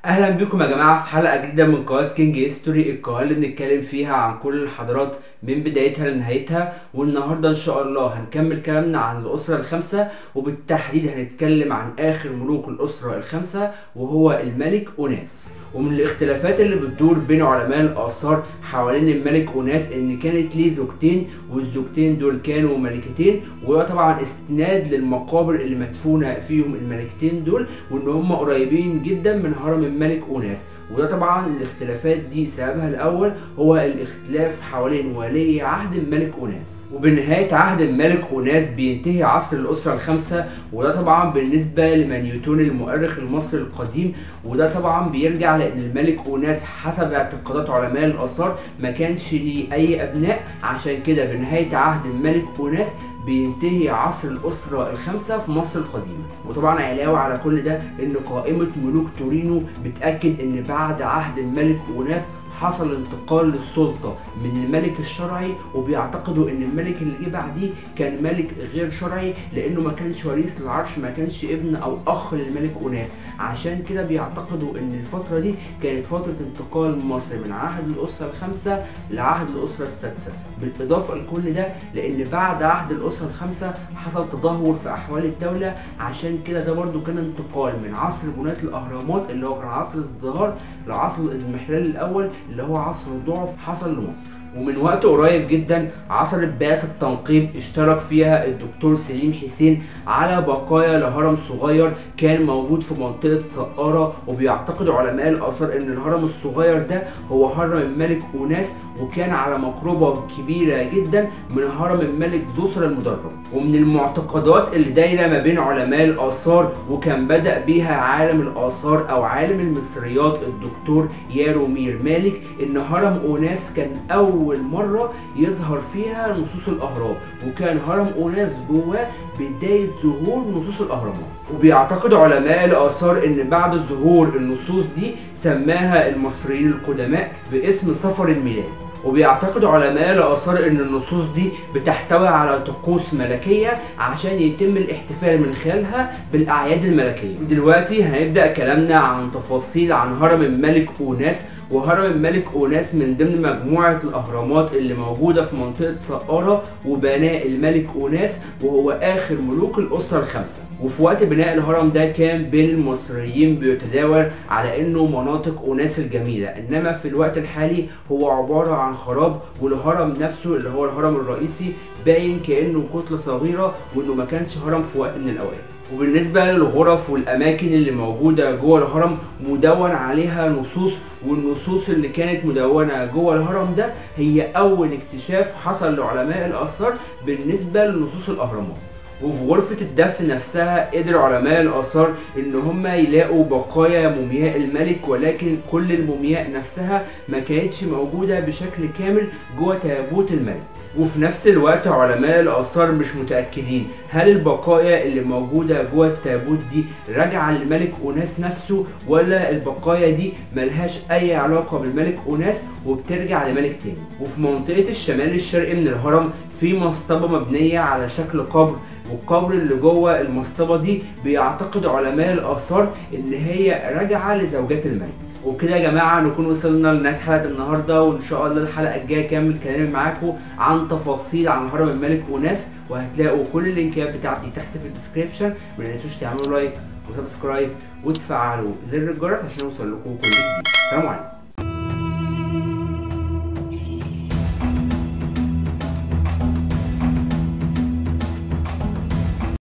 اهلا بكم يا جماعه في حلقه جديده من قناه كينج هيستوري القناه اللي بنتكلم فيها عن كل الحضارات من بدايتها لنهايتها والنهارده ان شاء الله هنكمل كلامنا عن الاسره الخمسه وبالتحديد هنتكلم عن اخر ملوك الاسره الخمسه وهو الملك اوناس ومن الاختلافات اللي بتدور بين علماء الاثار حوالين الملك اوناس ان كانت ليه زوجتين والزوجتين دول كانوا ملكتين وده طبعا استناد للمقابر اللي مدفونه فيهم الملكتين دول وان هم قريبين جدا من هرم الملك اوناس وده طبعا الاختلافات دي سببها الاول هو الاختلاف حوالين ولي عهد الملك اوناس وبنهايه عهد الملك اوناس بينتهي عصر الاسره الخمسه وده طبعا بالنسبه لمانيوتون المؤرخ المصري القديم وده طبعا بيرجع لان الملك اوناس حسب اعتقادات علماء الاثار ما كانش ليه اي ابناء عشان كده بنهايه عهد الملك اوناس بينتهي عصر الأسرة الخمسة في مصر القديمة وطبعا علاوة على كل ده إن قائمة ملوك تورينو بتأكد إن بعد عهد الملك أوناس حصل انتقال للسلطة من الملك الشرعي وبيعتقدوا ان الملك اللي جه بعديه كان ملك غير شرعي لانه ما كانش وريث للعرش ما كانش ابن او اخ للملك اوناس عشان كده بيعتقدوا ان الفترة دي كانت فترة انتقال مصر من عهد الاسرة الخامسة لعهد الاسرة السادسة بالاضافة لكل ده لان بعد عهد الاسرة الخامسة حصل تدهور في احوال الدولة عشان كده ده برضو كان انتقال من عصر بناة الاهرامات اللي هو كان عصر الازدهار لعصر المحلال الاول اللي هو عصر الضعف حصل لمصر ومن وقت قريب جدا عصرت بعثة تنقيب اشترك فيها الدكتور سليم حسين على بقايا لهرم صغير كان موجود في منطقة سقارة وبيعتقد علماء الآثار إن الهرم الصغير ده هو هرم الملك أوناس وكان على مقربة كبيرة جدا من هرم الملك زوسر المدرج ومن المعتقدات اللي دايرة ما بين علماء الآثار وكان بدأ بيها عالم الآثار أو عالم المصريات الدكتور يارومير مالك إن هرم أوناس كان أول مرة يظهر فيها نصوص الأهرام وكان هرم أوناس جواه بداية ظهور نصوص الأهرامات وبيعتقد علماء الآثار إن بعد ظهور النصوص دي سماها المصريين القدماء باسم سفر الميلاد وبيعتقد علماء الآثار إن النصوص دي بتحتوي على طقوس ملكية عشان يتم الاحتفال من خلالها بالأعياد الملكية. دلوقتي هنبدأ كلامنا عن تفاصيل عن هرم الملك أوناس وهرم الملك أوناس من ضمن مجموعة الأهرامات اللي موجودة في منطقة سقارة وبناء الملك أوناس وهو آخر ملوك الأسرة الخمسة وفي وقت بناء الهرم ده كان بين المصريين بيتداول على إنه مناطق أوناس الجميلة إنما في الوقت الحالي هو عبارة عن خراب والهرم نفسه اللي هو الهرم الرئيسي باين كأنه كتلة صغيرة وإنه ما كانش هرم في وقت من الأوقات وبالنسبة للغرف والأماكن اللي موجودة جوه الهرم مدون عليها نصوص والنصوص اللي كانت مدونة جوه الهرم ده هي أول اكتشاف حصل لعلماء الآثار بالنسبة لنصوص الأهرامات وفي غرفة الدفن نفسها قدر علماء الآثار إن هم يلاقوا بقايا مومياء الملك ولكن كل المومياء نفسها ما كانتش موجودة بشكل كامل جوه تابوت الملك وفي نفس الوقت علماء الآثار مش متأكدين هل البقايا اللي موجودة جوه التابوت دي راجعة للملك أوناس نفسه ولا البقايا دي ملهاش أي علاقة بالملك أوناس وبترجع لملك تاني وفي منطقة الشمال الشرقي من الهرم في مصطبة مبنية على شكل قبر والقبر اللي جوه المصطبة دي بيعتقد علماء الآثار إن هي راجعة لزوجات الملك وبكده يا جماعه نكون وصلنا لنهايه حلقه النهارده وان شاء الله الحلقه الجايه كامل كلامي معاكم عن تفاصيل عن هرم الملك اوناس وهتلاقوا كل اللينكات بتاعتي تحت في الديسكريبشن ما تنسوش تعملوا لايك وسبسكرايب وتفعلوا زر الجرس عشان يوصل لكم كل جديد سلام عليكم